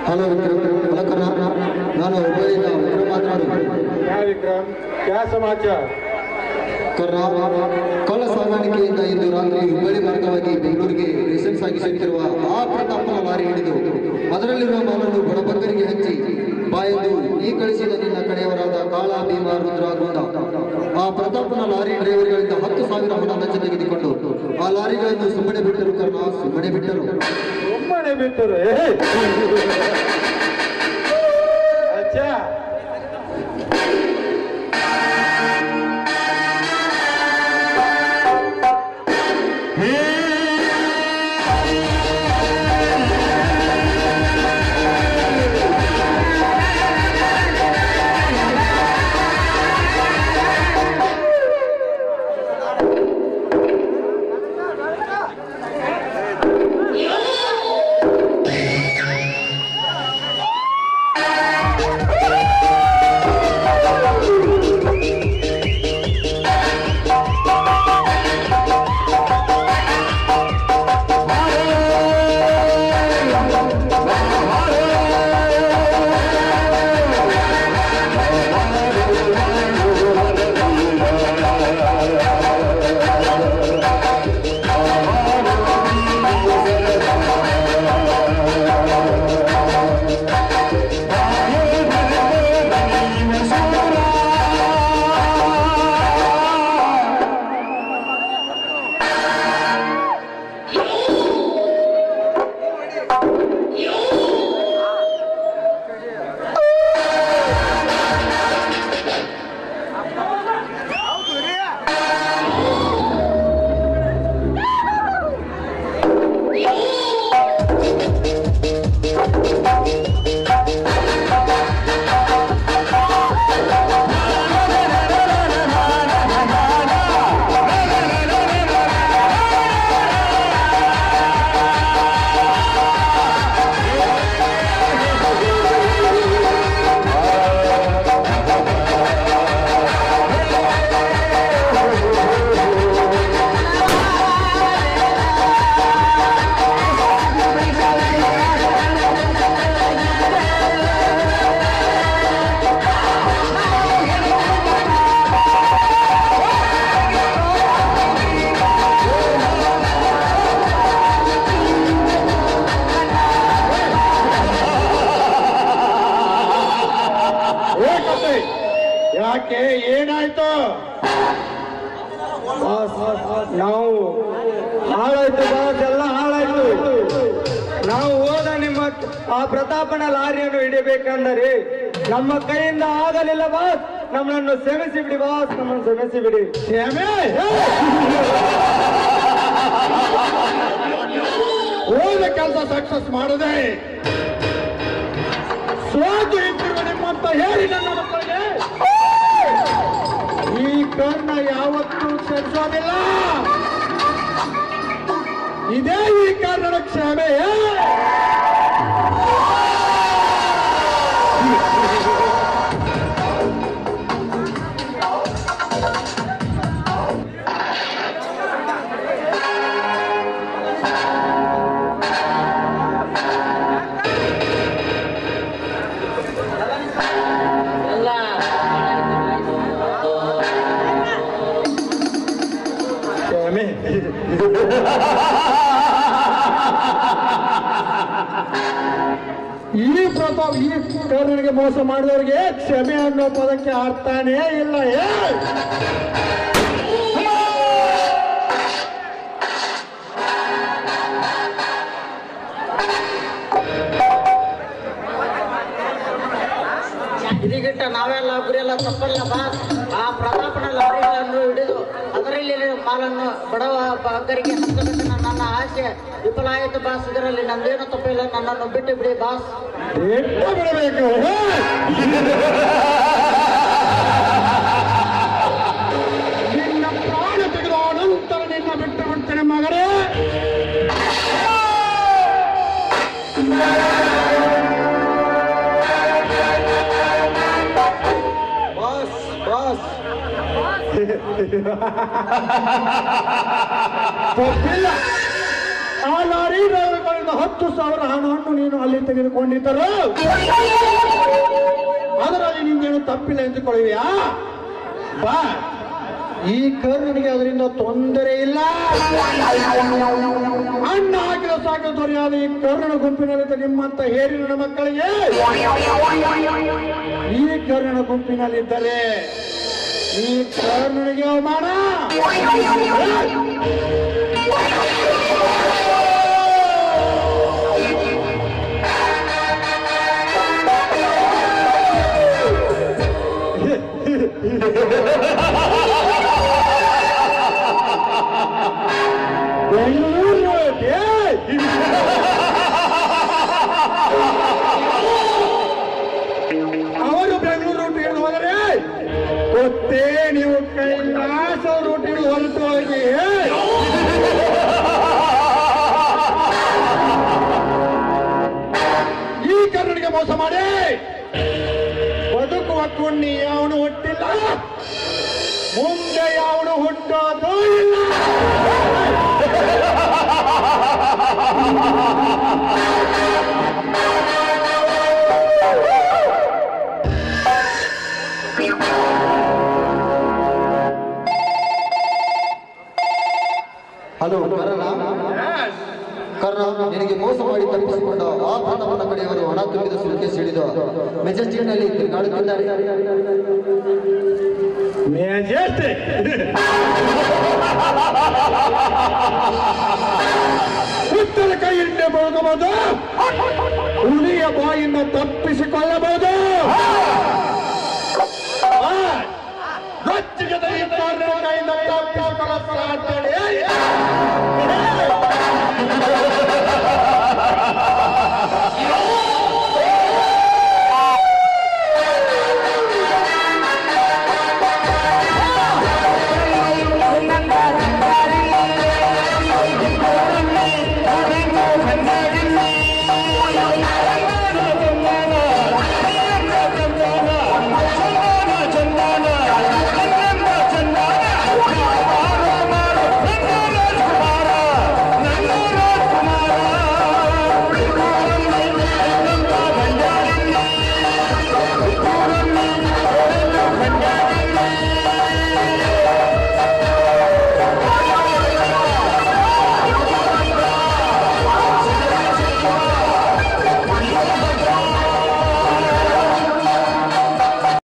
Hello ಮಲಕರ ನಾನು ಹುಬ್ಬಳ್ಳಿಯಿಂದ ವಿಕ್ರಮ್ ಮಾತನಾಡುವುದು क्या विक्रम क्या समाचार ಕರ್ರ ಕಳ್ಳ ಸಾಗಾಣಿಕೆಯಿಂದ ಇಂದು ರಾತ್ರಿ ಹುಬ್ಬಳ್ಳಿ ಮಾರ್ಗವಾಗಿ ಬೆಂಗಳೂರಿಗೆ ರೇಷನ್ ಸಾಗಿಸುತ್ತಿರುವ ಆ ಪ್ರತಾಪನ ಲಾರಿ ಹಿಡಿದು ಅದರಲ್ಲಿರುವ ಮಾಲನ್ನು ಬಡಬಗ್ಗರಿಗೆ ಹಂಚಿ ಬಾಯೆಂದು ಈ ಕಳಿಸಿದ ನಿನ್ನ ಕಡೆಯವರಾದ ಕಾಳ ಭೀಮ ರುದ್ರ ಗುಂಡ ಆ ಪ್ರತಾಪನ ಲಾರಿ ಡ್ರೈವರ್ಗಳಿಂದ ಹತ್ತು ಸಾವಿರ ಹಣ ಲಂಚ ತೆಗೆದುಕೊಂಡು ಆ ಲಾರಿಗಳನ್ನು ಸುಮ್ಮನೆ ಬಿಟ್ಟರು ಕರ್ಣ ಸುಮ್ಮನೆ ಬಿಟ್ಟರು ಸುಮ್ಮನೆ ಬಿಟ್ಟರು ಏ? ಅಚ್ಚಾ ಏ ಕತೆ ಯಾಕೆ ಏನಾಯ್ತು ಬಾಸ್, ನಾವು ಹಾಳಾಯ್ತು ಬಾಸ್ ಎಲ್ಲ ಹಾಳಾಯ್ತು ನಾವು ಹೋದ ನಿಮ್ಮ ಆ ಪ್ರತಾಪನ ಲಾರಿಯನ್ನು ಹಿಡಿಬೇಕಂದರೆ ನಮ್ಮ ಕೈಯಿಂದ ಆಗಲಿಲ್ಲ ಬಾಸ್ ನಮ್ಮನ್ನು ಕ್ಷಮಿಸಿ ಬಿಡಿ ಬಾಸ್ ನಮ್ಮನ್ನು ಕ್ಷಮಿಸಿ ಬಿಡಿ ಕ್ಷಮೆ ಹೋದ ಕೆಲಸ ಸಕ್ಸಸ್ ಮಾಡದೆ ಸೋತು ಇಟ್ಟಿರುವ ನಿಮ್ಮಂತ ಹೇಳಿ ನನ್ನ ಮಕ್ಕಳಿಗೆ ಈ ಕರ್ಣ ಯಾವತ್ತೂ ಕ್ಷಮಿಸೋದಿಲ್ಲ ಇದೇ ಈ ಕರ್ಣನ ಕ್ಷಮೆ ಕ್ಷಮೆ ಈ ಪ್ರತಾಪ್ ಈ ಕರ್ಣನಿಗೆ ಮೋಸ ಮಾಡಿದವರಿಗೆ ಕ್ಷಮೆ ಅನ್ನೋ ಪದಕ್ಕೆ ಅರ್ಥನೇ ಇಲ್ಲ ಏ ಇದಕ್ಕಿಂತ ನಾವೆಲ್ಲ ಗುರಿಯೆಲ್ಲ ತಪ್ಪಲ್ಲ ಬಾ ಆ ಪ್ರತಾಪನ ಲಾರಿಗಳನ್ನು ಹಿಡಿದು ಅದರಲ್ಲಿ ಮಾಲನ್ನು ಬಡವ ಬಗ್ಗರಿಗೆ ಹಂಚಬೇಕನ್ನ ನನ್ನ ಆಸೆ ವಿಫಲ ಆಯಿತು ಬಾಸ್ ಇದರಲ್ಲಿ ನಂದೇನು ತಪ್ಪಿಲ್ಲ ನನ್ನನ್ನು ಬಿಟ್ಟು ಬಿಡಿ ಬಾಸ್ ಬಿಟ್ಟು ಬಿಡಬೇಕು ಹೇ! ನಿನ್ನ ಪ್ರಾಣ ತೆಗೆದ ಅನಂತರ ನಿನ್ನ ಬಿಟ್ಟು ಬಿಡ್ತೇನೆ ಮಗನೇ ಬಾಸ್ ಬಾಸ್ ತಪ್ಪಿಲ್ಲ ಆ ಲಾರಿ ಡ್ರೈವರ್ ಬಳಿಂದ ಹತ್ತು ಸಾವಿರ ಹಣವನ್ನು ನೀನು ಅಲ್ಲಿ ತೆಗೆದುಕೊಂಡಿದ್ದರು ಅದರಲ್ಲಿ ನಿಂಗೇನು ತಪ್ಪಿಲ್ಲ ಎಂದುಕೊಳ್ಳುವಿಯಾ ಬಾ ಈ ಕರ್ಣನಿಗೆ ಅದರಿಂದ ತೊಂದರೆ ಇಲ್ಲ ಅಣ್ಣ ಹಾಕಿದ ಸಾಕು ದೊರೆಯಾದ ಈ ಕರ್ಣ ಗುಂಪಿನಲ್ಲಿದ್ದ ನಿಮ್ಮಂತ ಹೇರಿನ ಮಕ್ಕಳಿಗೆ ಈ ಕರ್ಣ ಗುಂಪಿನಲ್ಲಿದ್ದರೆ ಈ ಕರ್ಣನಿಗೆ ಅವಮಾನ ಬೆಂಗಳೂರು ಏಯ್! ಅವರು ಬೆಂಗಳೂರು ರೂಟ್ ಹಿಡಿದು ಹೋದರೆ ಗೊತ್ತೇ ನೀವು ಕೈಲಾಸ ರೂಟ್ ಹಿಡಿದು ಹೊರಟು ಹೋಗಿ ಈ ಕನ್ನಡಿಗೆ ಮೋಸ ಮಾಡಿ ಬದುಕುವ ಕುಣ್ಣಿ ಅವನು ಹುಟ್ಟಿಲ್ಲ ಮುಂದೆ ಅವನು ಹುಟ್ಟೋದು ಇಲ್ಲ ಹಲೋ ಕರ್ಣ ಕರ್ಣ ನಿನಗೆ ಮೋಸ ಮಾಡಿ ತಪ್ಪಿಸಿಕೊಂಡ ಆ ಪ್ರತಾಪನ ಕಡೆಯವರು ಹಣ ತುಂಬಿದ ಸುಲಿಗೆ ಸಿಡಿದು ಮೆಜೆಸ್ಟಿಕ್ನಲ್ಲಿ ತಿರುಗಾಡುತ್ತಿದ್ದಾರೆ ಮೆಜೆಸ್ಟಿಕ್ ಉತ್ತರ ಕೈಯಿಂದ ಬದುಕಬಹುದು ಹುಲಿಯ ಬಾಯಿಂದ ತಪ್ಪಿಸಿಕೊಳ್ಳಬಹುದು ಆ, ರೊಚ್ಚಿಗೆ ತೆಗೆಯುತ್ತಾರೆ ಕೈಯಿಂದ ತಪ್ಪಿಸಿಕೊಳ್ಳಲು ಸಾಧ್ಯವೇ?